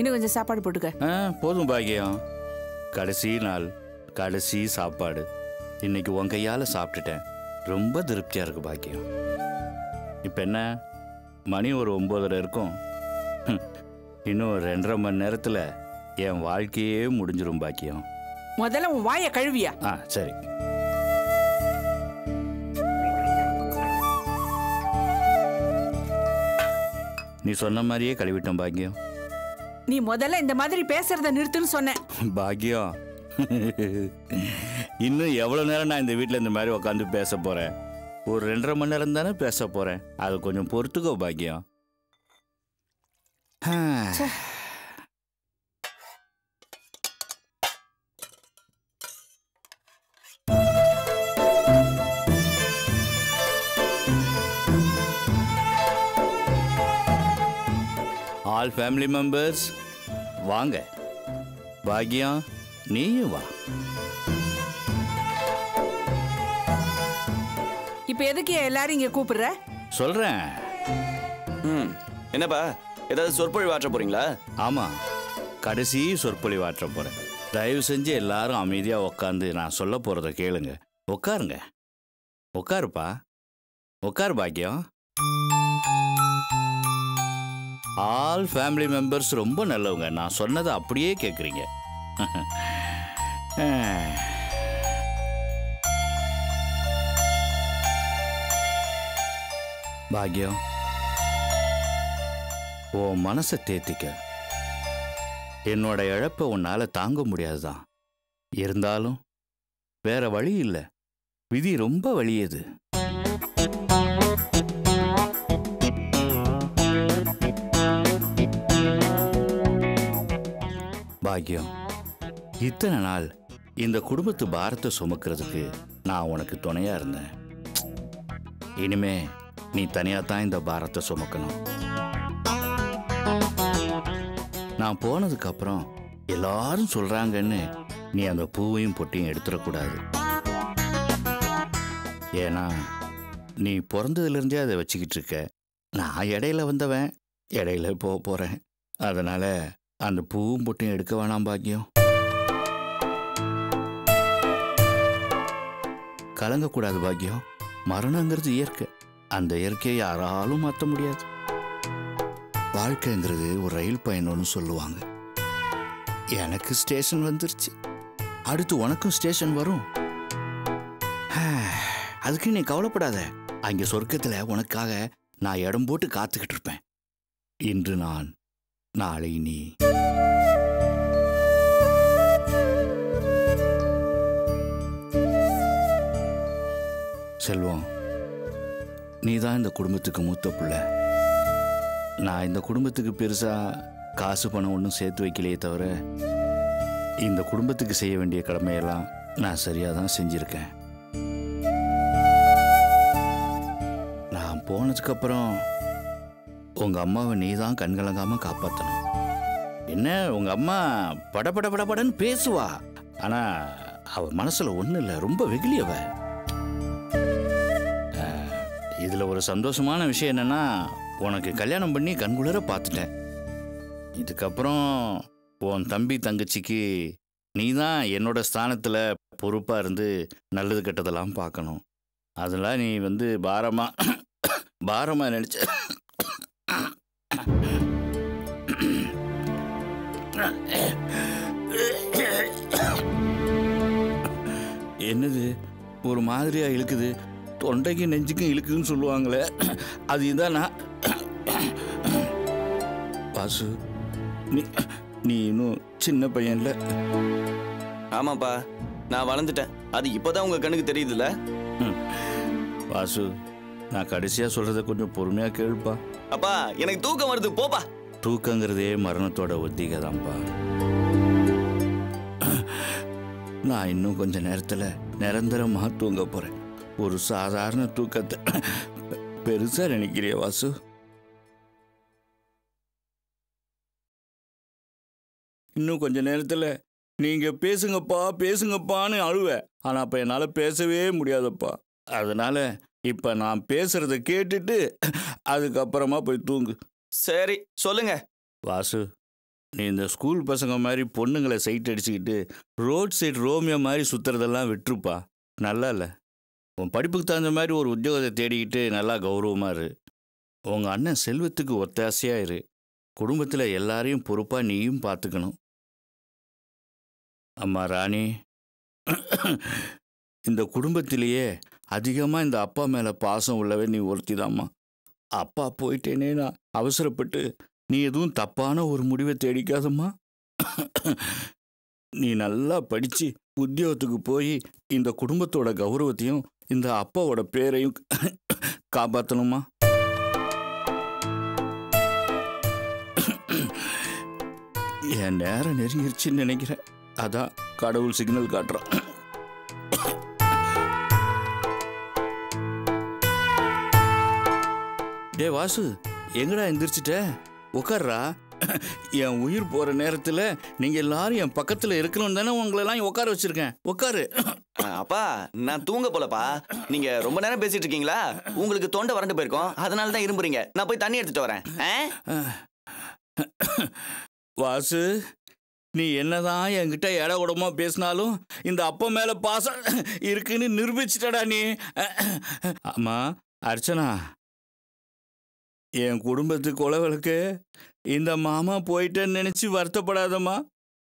இன்னும் கொஞ்சம் சாப்பாடு போட்டுக்க ஆ போதும் பாக்கியம் கடைசி நாள் கடைசி சாப்பாடு இன்னைக்கு உன் கையால் சாப்பிட்டுட்டேன் ரொம்ப திருப்தியாக இருக்கு பாக்கியம் இப்போ என்ன மணி ஒரு ஒம்போதரை இருக்கும் ஹம், இன்னும் ஒரு ரெண்டரை மணி நேரத்தில் என் வாழ்க்கையே முடிஞ்சிரும் பாக்கியம் முதல்ல உன் வாயை கழுவியா ஆ சரி நீ சொன்ன மாதிரியே கழுவிட்டேன் பாக்கியம் நீ முதல்ல இந்த மாதிரி பேசுறத நிறுத்துன்னு சொன்னேன் பாக்கியம் இன்னும் எவ்வளோ நேரம் நான் இந்த வீட்டில் இந்த மாதிரி உட்காந்து பேச போகிறேன் ஒரு ரெண்டரை மணி நேரம் தானே பேச போகிறேன் அது கொஞ்சம் பொறுத்துக்கோ பாக்கியம் ஆ. ஆல் ஃபேமிலி மெம்பர்ஸ் வாங்க பாக்கியம் நீயும் வா இப்ப எதுக்கு எல்லாரும் இங்க கூப்பிடுற சொல்கிறேன் ம் என்னப்பா ஏதாவது சொற்பொழிவு ஆற்ற போறீங்களா ஆமாம் கடைசி சொற்பொழிவு ஆற்ற போகிறேன் தயவு செஞ்சு எல்லாரும் அமைதியாக உட்காந்து நான் சொல்ல போகிறத கேளுங்க உட்காருங்க உட்காருப்பா உட்காரு பாக்கியம் ஆல் ஃபேமிலி மெம்பர்ஸ் ரொம்ப நல்லவங்க நான் சொன்னதை அப்படியே கேட்குறீங்க பாக்கியம் உன் மனசை தேத்திக்க என்னோட இழப்பை உன்னால தாங்க முடியாதுதான் இருந்தாலும் வேற வழி இல்லை விதி ரொம்ப வலியது பாக்கியம் இத்தனை நாள் இந்த குடும்பத்து பாரத்தை சுமக்கிறதுக்கு நான் உனக்கு துணையா இருந்தேன் இனிமே நீ தனியா தான் இந்த பாரத்தை சுமக்கணும் நான் போனதுக்கு அப்புறம் எல்லாரும் சொல்றாங்கன்னு நீ அந்த பூவையும் பொட்டியும் எடுத்துடக்கூடாது ஏன்னா நீ பிறந்ததுல இருந்தே அதை வச்சுக்கிட்டு இருக்க நான் இடையில வந்தவன் இடையில போக போறேன் அதனால அந்த பூவும் பொட்டியும் எடுக்க வேணாம் பாக்கியம் கலங்கக்கூடாது பாக்கியம் மரணங்கிறது இயற்கை அந்த இயற்கையை யாராலும் மாற்ற முடியாது வாழ்க்கைங்கிறது ஒரு ரயில் பயணம்னு சொல்லுவாங்க எனக்கு ஸ்டேஷன் வந்துருச்சு அடுத்து உனக்கும் ஸ்டேஷன் வரும் அதுக்கு நீ கவலைப்படாத அங்க சொர்க்கத்துல உனக்காக நான் இடம் போட்டு காத்துக்கிட்டு இருப்பேன் இன்று நான் நாளை நீ செல்வம் நீ தான் இந்த குடும்பத்துக்கு மூத்த பிள்ளை நான் இந்த குடும்பத்துக்கு பெருசா காசு பணம் ஒன்றும் சேர்த்து வைக்கலையே தவிர இந்த குடும்பத்துக்கு செய்ய வேண்டிய கடமையெல்லாம் நான் சரியாக தான் செஞ்சுருக்கேன் நான் போனதுக்கப்புறம் உங்கள் அம்மாவை நீ தான் கண்கலங்காமல் காப்பாற்றணும் என்ன உங்கள் அம்மா பட பட பட படன்னு பேசுவா ஆனால் அவ மனசில் ஒன்றும் இல்லை ரொம்ப வெகுளியவ இதில் ஒரு சந்தோஷமான விஷயம் என்னன்னா உனக்கு கல்யாணம் பண்ணி கண்குளிர பார்த்துட்டேன் இதுக்கப்புறம் உன் தம்பி தங்கச்சிக்கு நீ தான் என்னோட ஸ்தானத்தில் பொறுப்பாக இருந்து நல்லது கெட்டதெல்லாம் பார்க்கணும் அதெல்லாம் நீ வந்து பாரமா பாரமா நினச்ச என்னது ஒரு மாதிரியா இழுக்குது தொண்டைக்கும் நெஞ்சுக்கும் இழுக்குதுன்னு சொல்லுவாங்களே அது இதானா வாசு நீ நீ இன்னும் சின்ன பையன்ல ஆமாப்பா நான் வளர்ந்துட்டேன் அது இப்போதான் உங்க கண்ணுக்கு தெரியுதுல்ல வாசு நான் கடைசியாக சொல்கிறத கொஞ்சம் பொறுமையாக கேளுப்பா அப்பா எனக்கு தூக்கம் வருது போப்பா தூக்கங்கிறதே மரணத்தோட ஒத்திகை தான்ப்பா நான் இன்னும் கொஞ்ச நேரத்தில் நிரந்தரமாக தூங்க போகிறேன் ஒரு சாதாரண தூக்கத்தை பெருசாக நினைக்கிறிய வாசு இன்னும் கொஞ்ச நேரத்தில் நீங்கள் பேசுங்கப்பா பேசுங்கப்பான்னு அழுவேன் ஆனால் அப்போ என்னால் பேசவே முடியாதப்பா அதனால இப்போ நான் பேசுகிறத கேட்டுட்டு அதுக்கப்புறமா போய் தூங்கு சரி சொல்லுங்க வாசு நீ இந்த ஸ்கூல் பசங்க மாதிரி பொண்ணுங்களை சைட் அடிச்சுக்கிட்டு ரோட் சைடு ரோமியோ மாதிரி சுற்றுறதெல்லாம் விட்டுருப்பா நல்லா இல்லை உன் படிப்புக்கு தகுந்த மாதிரி ஒரு உத்தியோகத்தை தேடிக்கிட்டு நல்லா கௌரவமாக இரு உங்கள் அண்ணன் செல்வத்துக்கு ஒத்தாசையாக இரு குடும்பத்தில் எல்லாரையும் பொறுப்பாக நீயும் பார்த்துக்கணும் அம்மா ராணி இந்த குடும்பத்திலேயே அதிகமாக இந்த அப்பா மேலே பாசம் உள்ளவே நீ ஒருத்திதாம்மா அப்பா போயிட்டேனே நான் அவசரப்பட்டு நீ எதுவும் தப்பான ஒரு முடிவை தேடிக்காதம்மா நீ நல்லா படித்து உத்தியோகத்துக்கு போய் இந்த குடும்பத்தோட கௌரவத்தையும் இந்த அப்பாவோட பேரையும் காப்பாற்றணுமா என் நேரம் நெருங்கிருச்சுன்னு நினைக்கிறேன் அதான் கடவுள் சிக்னல் காட்டுறான் டே வாசு எங்கடா எந்திரிச்சிட்ட உட்கார்றா என் உயிர் போற நேரத்துல நீங்க எல்லாரும் என் பக்கத்துல இருக்கணும் தானே உங்களெல்லாம் உட்கார வச்சிருக்கேன் உட்காரு அஹ், அப்பா நான் தூங்க போலப்பா நீங்க ரொம்ப நேரம் பேசிட்டு இருக்கீங்களா உங்களுக்கு தொண்டை வறண்டு போயிருக்கோம் அதனால தான் இரும்புறீங்க நான் போய் தண்ணி எடுத்துட்டு வரேன் ஆ? வாசு நீ என்னதான் என்கிட்ட இட உடமா பேசினாலும் இந்த அப்பா மேல பாசம் இருக்குன்னு நிரூபிச்சிட்டடா நீ ஆமா அர்ச்சனா என் குடும்பத்துக்கு உழவளுக்கு இந்த மாமா போயிட்டேன்னு நினைச்சு வருத்தப்படாதம்மா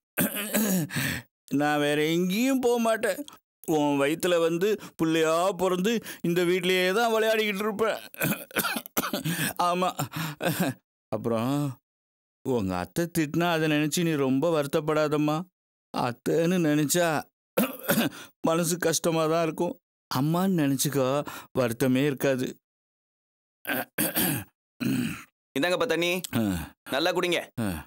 நான் வேற எங்கேயும் போக மாட்டேன் உன் வயித்துல வந்து பிள்ளையா பிறந்து இந்த வீட்லயே தான் விளையாடிக்கிட்டு இருப்பேன் ஆமா அப்புறம் உங்க அத்தை திட்டினா அதை நினைச்சு நீ ரொம்ப வருத்தப்படாதம்மா அத்தைன்னு நினைச்சா மனசு கஷ்டமா தான் இருக்கும் அம்மான்னு நினைச்சுக்கோ வருத்தமே இருக்காது இந்தாங்கப்பா தண்ணி நல்லா குடிங்க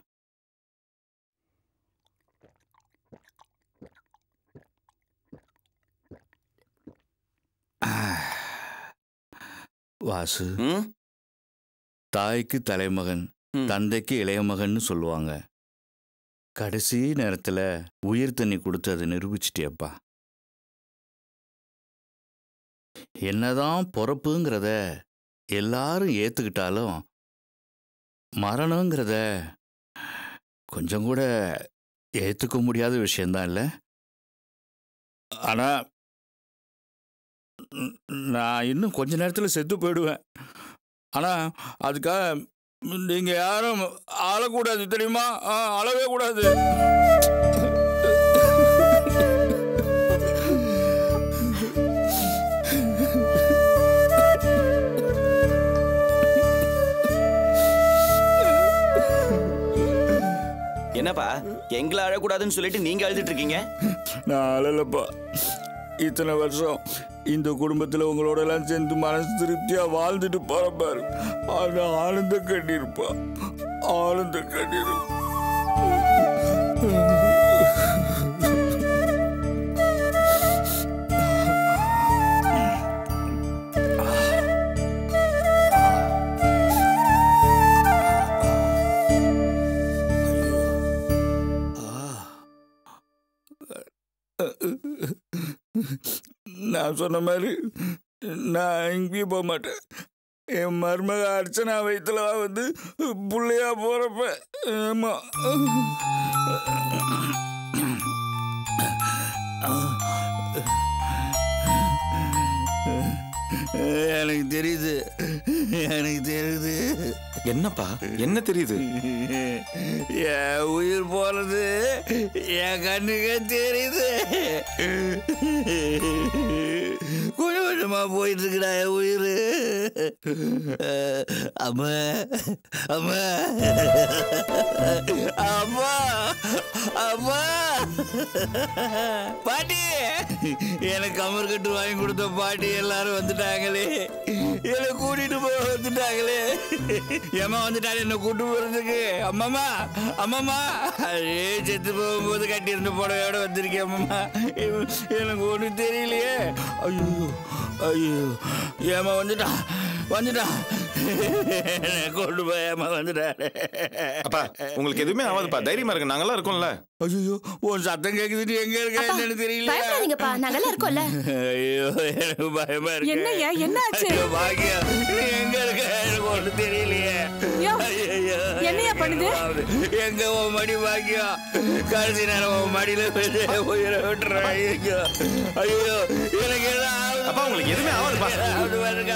வாசு ம் தாய்க்கு தலைமகன் ம். தந்தைக்கு இளையமகன்னு சொல்லுவாங்க கடைசி நேரத்துல உயிர் தண்ணி கொடுத்து அதை நிரூபிச்சிட்டியப்பா என்னதான் பொறப்புங்கிறத எல்லாரும் ஏத்துக்கிட்டாலும் மரணங்கிறத கொஞ்சம் கூட ஏத்துக்க முடியாத விஷயம்தான் இல்லை ஆனா ந- நான் இன்னும் கொஞ்ச நேரத்தில் செத்து போயிடுவேன் ஆனா அதுக்காக நீங்க யாரும் ஆளக்கூடாது தெரியுமா ஆ, அழவே கூடாது என்னப்பா எங்களை அழக்கூடாதுன்னு சொல்லிட்டு நீங்க அழுதுட்டு இருக்கீங்க நான் அழலப்பா இத்தனை வருஷம் இந்த குடும்பத்தில் உங்களோட எல்லாம் சேர்ந்து மனசு திருப்தியா வாழ்ந்துட்டு போறப்பாரு ஆனா ஆனந்த கண்ணீர்ப்பா ஆனந்த கண்ணீர் நான் சொன்ன மாதிரி நான் எங்கேயும் போக மாட்டேன் என் மருமக அர்ச்சனா வயிற்றுல வந்து புள்ளையா போறப்ப ஆமா எனக்கு தெரியுது எனக்கு தெரியுது என்னப்பா என்ன தெரியுது என் உயிர் போறது என் கண்ணுக்கு தெரியுது கொஞ்சம் கொஞ்சமா போயிட்டு இருக்குடா என் உயிர் அம்மா அம்மா அம்மா அம்மா பாட்டி எனக்கு கமர் கட்டு வாங்கி கொடுத்த பாட்டி எல்லாரும் வந்துட்டாங்களே என்னை கூட்டிட்டு போக வந்துட்டாங்களே ஏமா வந்துட்டாரு என்ன கூட்டு போறதுக்கு அம்மாமா அம்மாமா அதே செத்து போகும்போது கட்டி இருந்த புடவையோட வந்திருக்கேன் அம்மாமா எனக்கு ஒன்றும் தெரியலையே ஐயோ ஐயோ ஏமா வந்துட்டா வந்துட்டா என்னை கொண்டு போய் ஏமா வந்துட்டாரு அப்பா உங்களுக்கு எதுவுமே ஆகாதுப்பா தைரியமா இருக்கு நாங்கெல்லாம் இருக்கோம்ல ஐயோ உன் சத்தம் கேக்குது நீ எங்க இருக்க என்னன்னு தெரியல பயப்படாதீங்கப்பா நாங்கெல்லாம் இருக்கோம்ல ஐயோ எனக்கு பயமா இருக்கு என்னய்யா, என்னாச்சு? ஐயோ, பாக்கியா நீ எங்க இருக்க எனக்கு ஒண்ணு தெரியலையே யோ, ஐயையோ, என்னையா பண்ணுது எங்க உன் மடி பாக்கியம் கடைசி நேரம் உன் மடியில விழுந்து உயிரை விட்டுறேன் ஐயோ ஐயோ எனக்கு எல்லாம் ஆகுது. அப்பா, உங்களுக்கு எதுவுமே ஆகாதுப்பா. ஆகுது பாருங்க.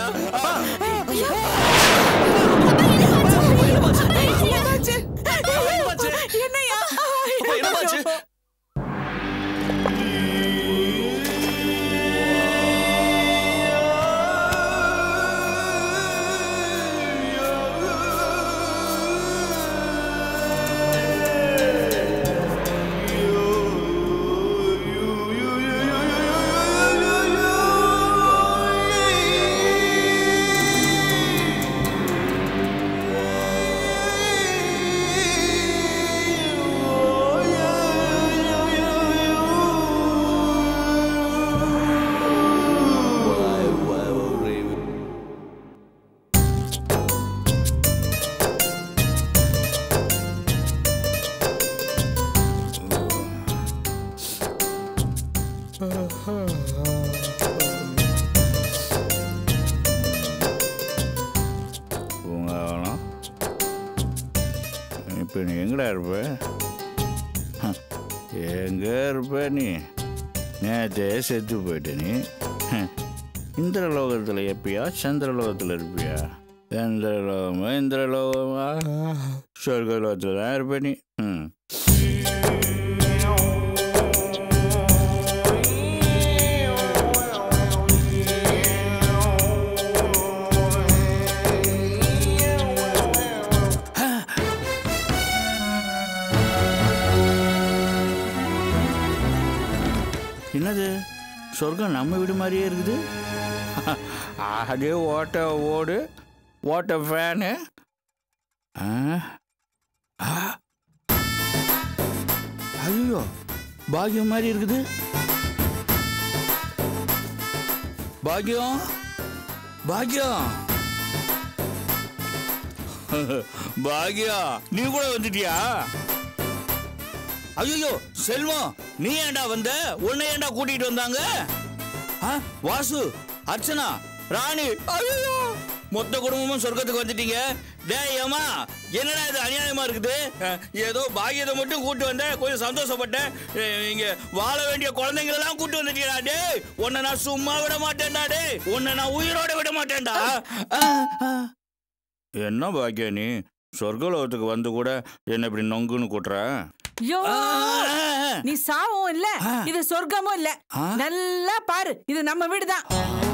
என்னையா என்னமாச்சு? பூங்காவனம் இப்போ நீ எங்கடா இருப்ப ஹ, எங்க இருப்ப நீ நேற்றே செத்து போயிட்ட நீ ஹ, இந்திரலோகத்தில் எப்பயா சந்திரலோகத்தில் இருப்பியா சந்திரலோகமா இந்திரலோகமா சொர்க்கலோகத்தில் தான் இருப்ப நீ ம் என்னது சொர்க்கம் நம்ம வீடு மாதிரியே இருக்குது அதே ஓட்ட ஓடு ஓட்ட ஃபேனு ஐயோ பாக்கியம் மாதிரி இருக்குது பாக்கியம் பாக்கியம் பாக்கியம் நீ கூட வந்துட்டியா ஐயோ செல்வம் நீ ஏன்டா வந்த உன்னை ஏன்டா கூட்டிட்டு வந்தாங்க ஆ, வாசு அர்ச்சனா ராணி ஐயோ மொத்த குடும்பமும் சொர்க்கத்துக்கு வந்துட்டீங்க டேய் ஏமா என்னடா இது அநியாயமா இருக்குது அஹ், ஏதோ பாக்கியத்தை மட்டும் கூட்டு வந்தேன் கொஞ்சம் சந்தோஷப்பட்டேன் அஹ், இங்க வாழ வேண்டிய குழந்தைங்களெல்லாம் கூட்டு வந்துட்டீங்களா டேய் உன்னை நான் சும்மா விட மாட்டேன்டா டேய் உன்னை நான் உயிரோட விட மாட்டேன்டா அஹ், அஹ். என்ன பாக்கியா நீ சொர்க்கலோகத்துக்கு வந்து கூட என்ன இப்படி நொங்குன்னு கூட்டுற ஐயோ நீ சாவும் இல்ல ஆ. இது சொர்க்கமும் இல்ல ஆ. நல்லா பாரு இது நம்ம வீடுதான்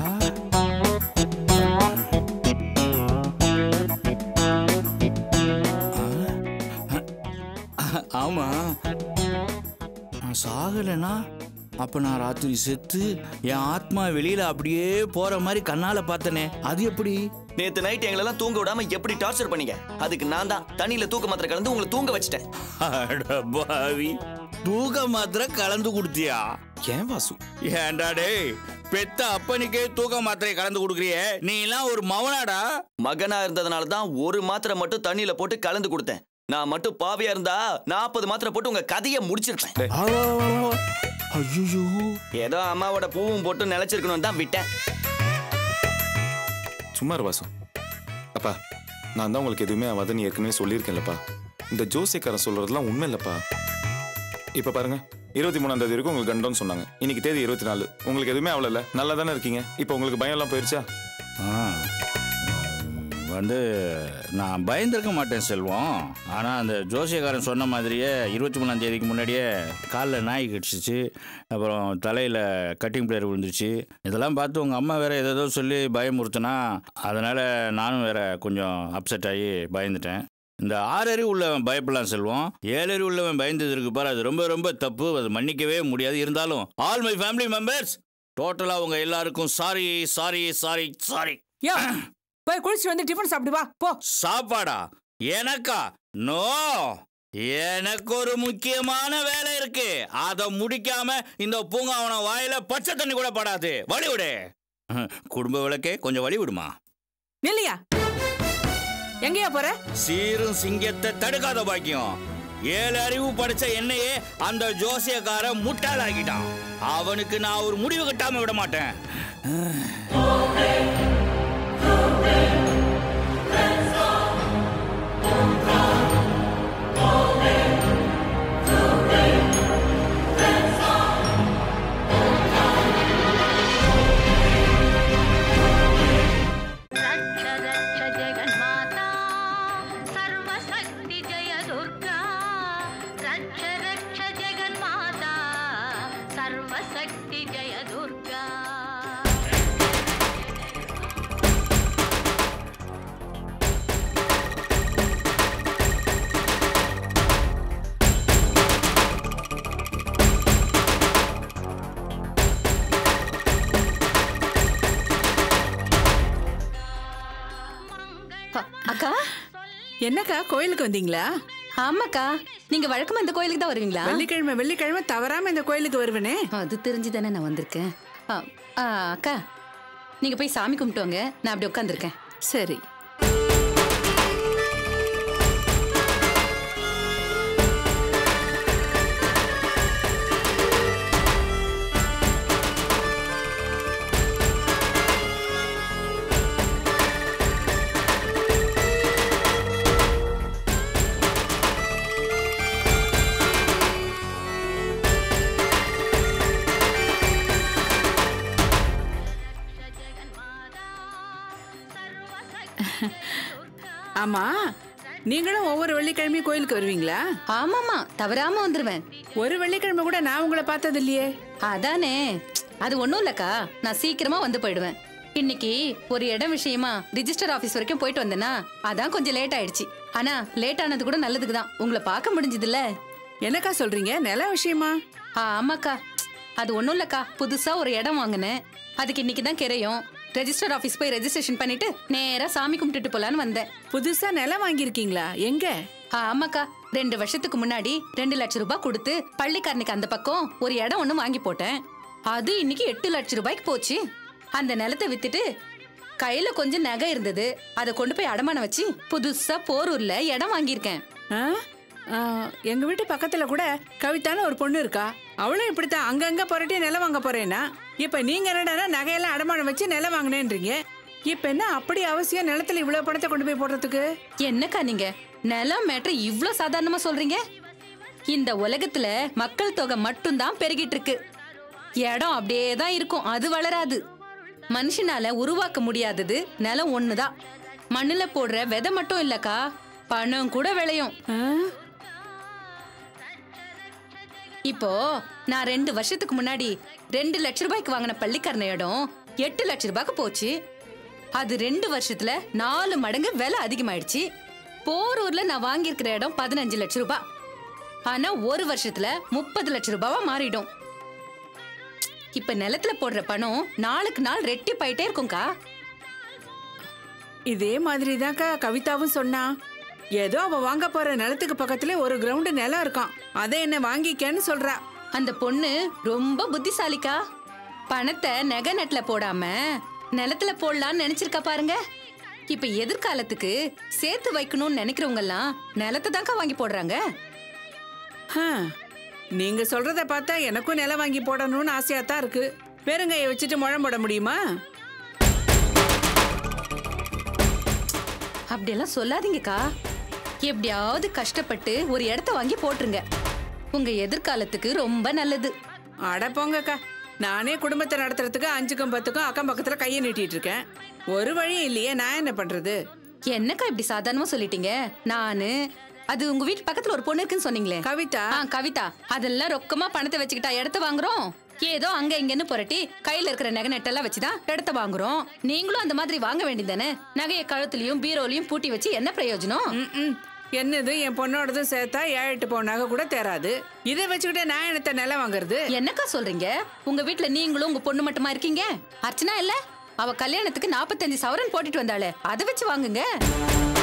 ஆமா நான் சாகலைனா அப்ப நான் ராத்திரி செத்து என் ஆத்மா வெளியில அப்படியே போற மாதிரி கண்ணால பார்த்தனே அது எப்படி நேத்து நைட் எங்களெல்லாம் தூங்க விடாம எப்படி டார்ச்சர் பண்ணீங்க அதுக்கு நான் தான் தண்ணியில தூக்க மாத்திரை கலந்து உங்களை தூங்க வச்சிட்டேன் அட பாவி தூக்க மாத்திரை கலந்து கொடுத்தியா ஏன் வாசு ஏன்டா டேய் பெத்த அப்பனுக்கே தூக்க மாத்திரை கலந்து கொடுக்குறியே நீ எல்லாம் ஒரு மவனாடா மகனா இருந்ததுனால தான் ஒரு மாத்திரை மட்டும் தண்ணியில போட்டு கலந்து கொடுத்தேன் நான் மட்டும் பாவியா இருந்தா நாற்பது மாத்திரை போட்டு உங்க கதையை முடிச்சிருப்பேன் ஐயோ ஏதோ அம்மாவோட பூவும் போட்டு நிலைச்சிருக்கணும் தான் விட்டேன் சும்மா இரு வாசு அப்பா நான் தான் உங்களுக்கு எதுவுமே ஆகாதுன்னு ஏற்கனவே சொல்லியிருக்கேன்லப்பா இந்த ஜோசியக்காரன் சொல்றதெல்லாம் உண்மை இல்லப்பா இப்ப பாருங்க இருபத்தி மூணாம் தேதி வரைக்கும் உங்களுக்கு கண்டோன்னு சொன்னாங்க இன்னைக்கு தேதி இருபத்தி நாலு உங்களுக்கு எதுவுமே ஆகல நல்லா தானே இருக்கீங்க இப்போ உங்களுக்கு பயம் எல்லாம் போயிருச்சா ஆ வந்து நான் பயந்திருக்க மாட்டேன் செல்வம் ஆனால் அந்த ஜோசியக்காரன் சொன்ன மாதிரியே இருபத்தி மூணாம் தேதிக்கு முன்னாடியே காலில் நாய் கடிச்சிச்சு அப்புறம் தலையில் கட்டிங் பிளேயர் விழுந்துச்சு இதெல்லாம் பார்த்து உங்கள் அம்மா வேற ஏதேதோ சொல்லி பயமுறுத்துனா அதனால் நானும் வேற கொஞ்சம் அப்செட் ஆகி பயந்துட்டேன் இந்த ஆறறி உள்ளவன் பயப்படலாம் செல்வம் ஏழறி உள்ளவன் பயந்தது இருக்கு பாரு அது ரொம்ப ரொம்ப தப்பு அது மன்னிக்கவே முடியாது இருந்தாலும் ஆல் மை ஃபேமிலி மெம்பர்ஸ் டோட்டலாக உங்கள் எல்லாருக்கும் சாரி சாரி சாரி சாரி யோ போய் குளிச்சுட்டு வந்து டிஃபன் சாப்பிடு வா போ சாப்பாடா எனக்கா நோ எனக்கு ஒரு முக்கியமான வேலை இருக்கு அதை முடிக்காம இந்த பூங்காவன வாயில பச்சை தண்ணி கூட படாது வழி விடு குடும்ப விளக்கே கொஞ்சம் வழி விடுமா நில்லையா எங்கேயா போற சீரும் சிங்கத்தை தடுக்காத பாக்கியம் ஏழு அறிவு படிச்ச என்னையே அந்த ஜோசியக்காரன் முட்டாளாக்கிட்டான் அவனுக்கு நான் ஒரு முடிவு கட்டாம விட மாட்டேன் सर्वशक्ति जय दुर्गा அ- அக்கா என்னக்கா கோயிலுக்கு வந்தீங்களா ஆமாக்கா நீங்க வழக்கமா இந்த கோயிலுக்கு தான் வருவீங்களா வெள்ளிக்கிழமை வெள்ளிக்கிழமை தவறாம இந்த கோயிலுக்கு வருவனே அது தெரிஞ்சு தானே நான் வந்திருக்கேன் ஆ, ஆ, அக்கா நீங்க போய் சாமி கும்பிட்டு வாங்க நான் அப்படி உட்காந்துருக்கேன் சரி ஆமா நீங்களும் ஒவ்வொரு வெள்ளிக்கிழமையும் கோயிலுக்கு வருவீங்களா ஆமாமா தவறாம வந்துருவேன் ஒரு வெள்ளிக்கிழமை கூட நான் உங்களை பார்த்தது இல்லையே அதானே அது ஒண்ணும் இல்லக்கா நான் சீக்கிரமா வந்து போயிடுவேன் இன்னைக்கு ஒரு இடம் விஷயமா ரிஜிஸ்டர் ஆபீஸ் வரைக்கும் போயிட்டு வந்தேனா அதான் கொஞ்சம் லேட் ஆயிடுச்சு ஆனா லேட் ஆனது கூட நல்லதுக்கு தான் உங்களை பார்க்க முடிஞ்சதுல்ல என்னக்கா சொல்றீங்க நில விஷயமா ஆ, ஆமாக்கா அது ஒண்ணும் இல்லக்கா புதுசா ஒரு இடம் வாங்கினேன் அதுக்கு இன்னைக்கு தான் கிரையும் ரெஜிஸ்டர் ஆபீஸ் போய் ரெஜிஸ்ட்ரேஷன் பண்ணிட்டு நேரா சாமி கும்பிட்டுட்டு போலான்னு வந்தேன் புதுசா நிலம் வாங்கியிருக்கீங்களா எங்க ஆ, ஆமாக்கா ரெண்டு வருஷத்துக்கு முன்னாடி ரெண்டு லட்சம் ரூபாய் கொடுத்து பள்ளிக்காரனுக்கு அந்த பக்கம் ஒரு இடம் ஒண்ணு வாங்கி போட்டேன் அது இன்னைக்கு எட்டு லட்சம் ரூபாய்க்கு போச்சு அந்த நிலத்தை வித்துட்டு கையில கொஞ்சம் நகை இருந்தது அதை கொண்டு போய் அடமானம் வச்சு புதுசா போரூர்ல இடம் வாங்கியிருக்கேன் ஆ? ஆ, எங்க வீட்டு பக்கத்துல கூட கவிதான்னு ஒரு பொண்ணு இருக்கா அவளும் இப்படித்தான் அங்கங்க புரட்டி நிலம் வாங்க போறேன்னா இப்ப நீங்க என்னடா நகையெல்லாம் அடமானம் வச்சு நிலம் வாங்கினேன்றீங்க இப்ப என்ன அப்படி அவசியம் நிலத்துல இவ்வளவு பணத்தை கொண்டு போய் போடுறதுக்கு என்னக்கா நீங்க நிலம் மேட்ரு இவ்ளோ சாதாரணமா சொல்றீங்க இந்த உலகத்துல மக்கள் தொகை மட்டும்தான் பெருகிட்டு இருக்கு இடம் அப்படியே தான் இருக்கும் அது வளராது மனுஷனால உருவாக்க முடியாதது நிலம் ஒண்ணுதான் மண்ணுல போடுற விதை மட்டும் இல்லக்கா பணம் கூட விளையும் ஆ? இப்போ நான் ரெண்டு வருஷத்துக்கு முன்னாடி ரெண்டு லட்ச ரூபாய்க்கு வாங்கின பள்ளிக்கரண இடம் எட்டு லட்ச ரூபாய்க்கு போச்சு அது ரெண்டு வருஷத்துல நாலு மடங்கு விலை அதிகமாயிடுச்சு போரூர்ல நான் வாங்கியிருக்கிற இடம் பதினஞ்சு லட்ச ரூபாய் ஆனா ஒரு வருஷத்துல முப்பது லட்ச ரூபாவா மாறிடும் இப்ப நிலத்துல போடுற பணம் நாளுக்கு நாள் ரெட்டிப்பாயிட்டே இருக்கும்க்கா இதே மாதிரி தான்க்கா கவிதாவும் சொன்னா ஏதோ அவ வாங்க போற நிலத்துக்கு பக்கத்துல ஒரு கிரவுண்டு நிலம் இருக்கான் அதை என்ன வாங்கிக்கன்னு சொல்றா அந்த பொண்ணு ரொம்ப புத்திசாலிக்கா பணத்தை நகை நெட்ல போடாம நிலத்துல போடலாம்னு நினைச்சிருக்கா பாருங்க இப்ப எதிர்காலத்துக்கு சேர்த்து வைக்கணும்னு நினைக்கிறவங்க எல்லாம் நிலத்தை தான்க்கா வாங்கி போடுறாங்க ஹம். நீங்க சொல்றத பார்த்தா எனக்கும் நிலம் வாங்கி போடணும்னு ஆசையா தான் இருக்கு பெருங்கையை வச்சுட்டு முழம் போட முடியுமா அப்படியெல்லாம் சொல்லாதீங்கக்கா எப்படியாவது கஷ்டப்பட்டு ஒரு இடத்த வாங்கி போட்டுருங்க உங்க எதிர்காலத்துக்கு ரொம்ப நல்லது அட போங்கக்கா நானே குடும்பத்தை நடத்துறதுக்கு அஞ்சுக்கும் பத்துக்கும் அக்கம் பக்கத்துல கையை நீட்டிட்டு இருக்கேன் ஒரு வழியும் இல்லையே நான் என்ன பண்றது என்னக்கா இப்படி சாதாரணமா சொல்லிட்டீங்க நானு அது உங்க வீட்டு பக்கத்துல ஒரு பொண்ணு இருக்குன்னு சொன்னீங்களே கவிதா ஆ கவிதா அதெல்லாம் ரொக்கமா பணத்தை வச்சுக்கிட்டா இடத்த வாங்குறோம் ஏதோ அங்க இங்கன்னு புரட்டி கையில இருக்கிற நகை நெட்டெல்லாம் வச்சுதான் இடத்த வாங்குறோம் நீங்களும் அந்த மாதிரி வாங்க வேண்டியதானே நகைய கழுத்துலயும் பீரோலையும் பூட்டி வச்சு என்ன பிரயோஜனம் ம்ம். என்னது என் பொண்ணோடதும் சேர்த்தா ஏழு எட்டு பவுன் நகை கூட தேராது இதை வச்சுக்கிட்டே நான் என்னத்த நிலம் வாங்குறது என்னக்கா சொல்றீங்க உங்க வீட்ல நீங்களும் உங்க பொண்ணு மட்டுமா இருக்கீங்க அர்ச்சனா இல்ல அவ கல்யாணத்துக்கு 45 சவரன் போட்டுட்டு வந்தாளே அதை வச்சு வாங்குங்க